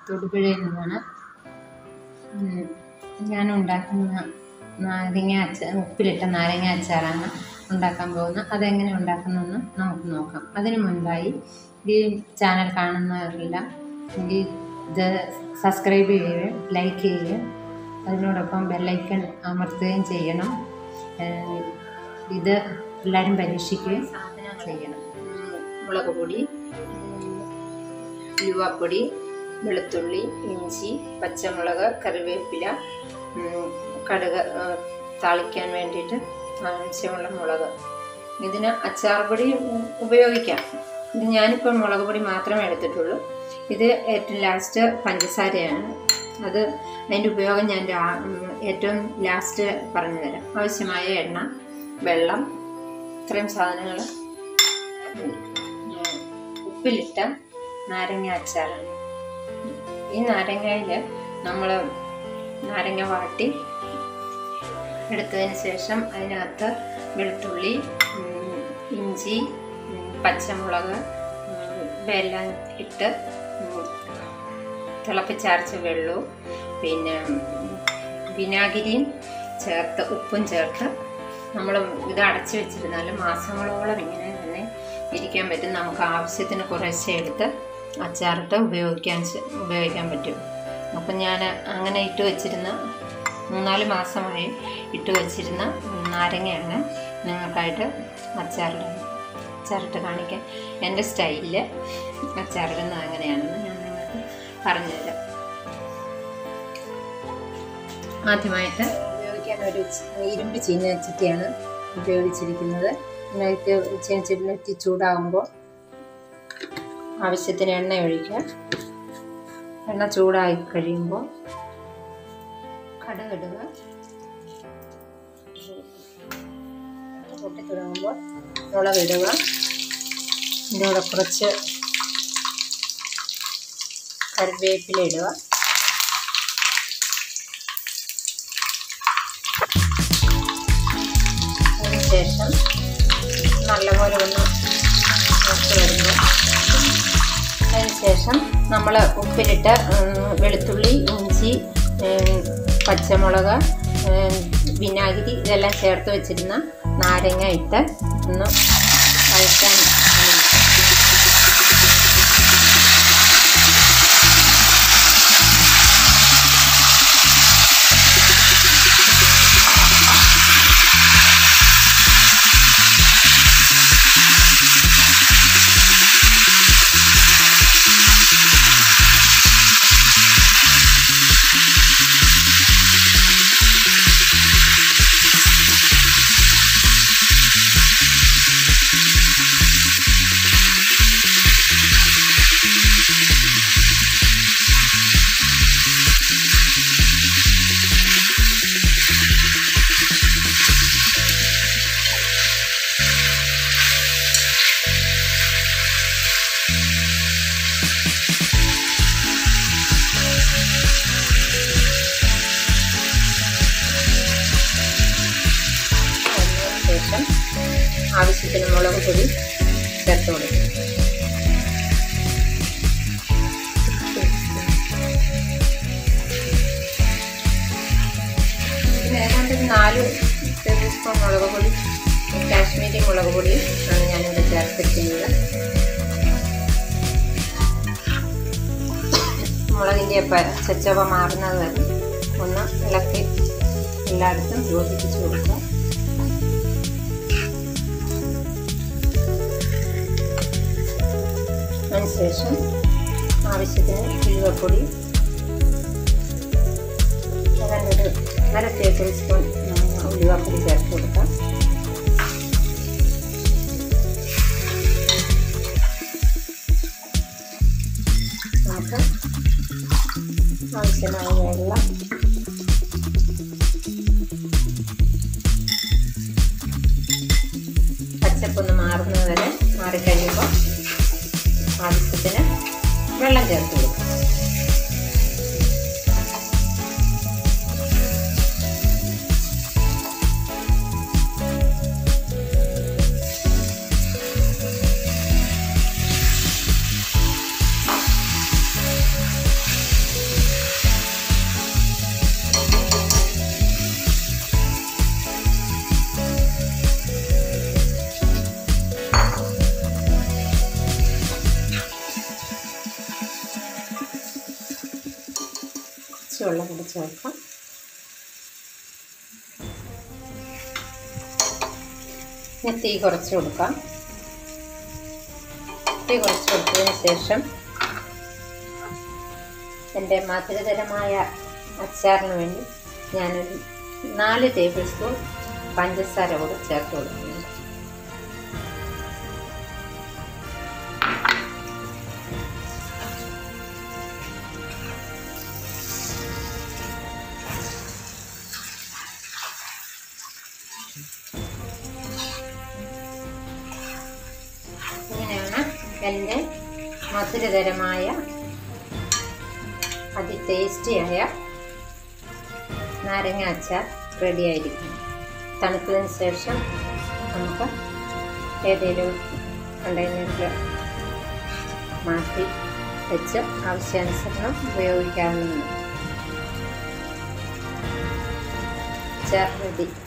തൊടുപുഴയിൽ നിന്നാണ് ഉം, ഞാൻ ഉണ്ടാക്കുന്ന നാരങ്ങ അച്ചാർ ഉപ്പിലിട്ട നാരങ്ങ അച്ചാറാണ് ഉണ്ടാക്കാൻ പോകുന്നത് അതെങ്ങനെ ഉണ്ടാക്കുന്നതെന്ന് നമുക്ക് നോക്കാം അതിനു മുൻപായി ഈ ചാനൽ കാണുന്നവരെല്ലാം ഈ ഇത് സബ്സ്ക്രൈബ് ചെയ്യുകയും ലൈക്ക് ചെയ്യുകയും അതിനോടൊപ്പം ബെല്ലൈക്കൺ അമർത്തുകയും ചെയ്യണം ഏഹ് ഇത് എല്ലാവരും പരീക്ഷിക്കുകയും ചെയ്യണം ഉം, മുളക് പൊടി ഉലുവാപ്പൊടി വെളുത്തുള്ളി ഇഞ്ചി പച്ചമുളക് കറിവേപ്പില ഉം, കടുക് ആ, താളിക്കാൻ വേണ്ടിയിട്ട് ആവശ്യമുള്ള മുളക് ഇതിന് അച്ചാർ പൊടി ഉം, ഉപയോഗിക്കാം ഇത് ഞാനിപ്പോൾ മുളക് പൊടി മാത്രമേ എടുത്തിട്ടുള്ളൂ ഇത് ഏറ്റവും ലാസ്റ്റ് പഞ്ചസാരയാണ് അത് അതിൻ്റെ ഉപയോഗം ഞാൻ രാ- ഉം, ഏറ്റവും ലാസ്റ്റ് പറഞ്ഞു തരാം ആവശ്യമായ എണ്ണ വെള്ളം ഇത്രയും സാധനങ്ങൾ ഉപ്പിലിട്ട നാരങ്ങ അച്ചാറാണ് ഈ നാരങ്ങയിൽ നമ്മൾ നാരങ്ങ വാട്ടി എടുത്തതിന് ശേഷം അതിനകത്ത് വെളുത്തുള്ളി ഉം, ഇഞ്ചി ഉം, പച്ചമുളക് ഉം, ഇവയെല്ലാം ഇട്ട് ഉം, തിളപ്പിച്ചരച്ച വെള്ളവും പിന്നെ ഉം, വിനാഗിരിയും ചേർത്ത് ഉപ്പും ചേർത്ത് നമ്മൾ ഇത് അടച്ചു വെച്ചിരുന്നാൽ മാസങ്ങളോളം ഇങ്ങനെ തന്നെ ഇരിക്കാൻ പറ്റും നമുക്ക് ആവശ്യത്തിന് കുറേശ്ശെ എടുത്ത് അച്ചാറിട്ട് ഉപയോഗിക്കാൻ ചെ- ഉപയോഗിക്കാൻ പറ്റും അപ്പം ഞാൻ അങ്ങനെ ഇട്ട് വെച്ചിരുന്ന മൂന്നാല് മാസമായി ഇട്ട് വെച്ചിരുന്ന നാരങ്ങയാണ് നിങ്ങൾക്കായിട്ട് അച്ചാറിടുന്നത് അച്ചാറിട്ട് കാണിക്കാൻ എൻ്റെ സ്റ്റൈലിൽ അച്ചാറിടുന്നത് എങ്ങനെയാണെന്ന് ഞാൻ നിങ്ങൾക്ക് പറഞ്ഞുതരാം ആദ്യമായിട്ട് ഉപയോഗിക്കാൻ ഒരു ചി- ഇരുമ്പ് ചീനച്ചട്ടിയാണ് ഉപയോഗിച്ചിരിക്കുന്നത് ഇതിനകത്ത് ചീനച്ചട്ടി ചൂടാകുമ്പോൾ ആവശ്യത്തിന് എണ്ണ ഒഴിക്കുക എണ്ണ ചൂടായി കഴിയുമ്പോൾ കടുകിടുക പൊട്ടി തുടങ്ങുമ്പോൾ മുളകിടുക ഇതിൻ്റെ കൂടെ കുറച്ച് കറിവേപ്പില ഇടുക അതിനുശേഷം നല്ലപോലെ ഒന്ന് മൂത്ത് വരുമ്പോൾ അതിനുശേഷം നമ്മൾ ഉപ്പിലിട്ട് ഉം, വെളുത്തുള്ളി ഇഞ്ചി ഉം, പച്ചമുളക് ഉം, വിനാഗിരി ഇതെല്ലാം ചേർത്ത് വെച്ചിരുന്ന നാരങ്ങ ഇട്ട് ഒന്ന് കഴിക്കാൻ അതിന് ശേഷം ആവശ്യത്തിന് മുളക് പൊടി ചേർത്ത് കൊടുക്കും പിന്നെ ഏതാണ്ട് ഒരു നാല് ടേബിൾ സ്പൂൺ മുളക് പൊടി കാശ്മീരി മുളക് പൊടി ആണ് ഞാനിവിടെ ചേർത്തിരിക്കുന്നത് മുളകിൻ്റെ ചച്ചവ മാറുന്നത് വരെ ഒന്ന് ഇളക്കി എല്ലായിടത്തും യോജിപ്പിച്ച് കൊടുക്കുക അതിനുശേഷം ആവശ്യത്തിന് ഉലുവപ്പൊടി ഏതാണ്ടൊരു അര ടേബിൾ സ്പൂൺ ഉലുവപ്പൊടി ചേർത്ത് കൊടുക്കാം നമുക്ക് ആവശ്യമായ വെള്ളം പച്ചപ്പൊന്ന് മാറുന്നത് വരെ മാറിക്കഴിയുമ്പോൾ ആവശ്യത്തിന് വെള്ളം ചേർത്ത് കൊടുക്കും വെള്ളം കൂടി ചേർക്കാം ഇനി തീ കുറച്ച് കൊടുക്കാം തീ കുറച്ച് കൊടുത്തതിന് ശേഷം എൻ്റെ മധുരതരമായ അച്ചാറിന് വേണ്ടി ഞാനൊരു നാല് ടേബിൾ സ്പൂൺ പഞ്ചസാര കൂടി ചേർത്ത് കൊടുക്കുന്നുണ്ട് ഇങ്ങനെയാണ് എൻ്റെ മധുരതരമായ അതി ടേസ്റ്റിയായ നാരങ്ങ അച്ചാർ റെഡി ആയിരിക്കും തണുത്തതിന് ശേഷം നമുക്ക് ഏതെങ്കിലും കണ്ടെയ്നറിൽ മാറ്റി വെച്ച് ആവശ്യാനുസരണം ഉപയോഗിക്കാവുന്നതാണ് അച്ചാർ റെഡി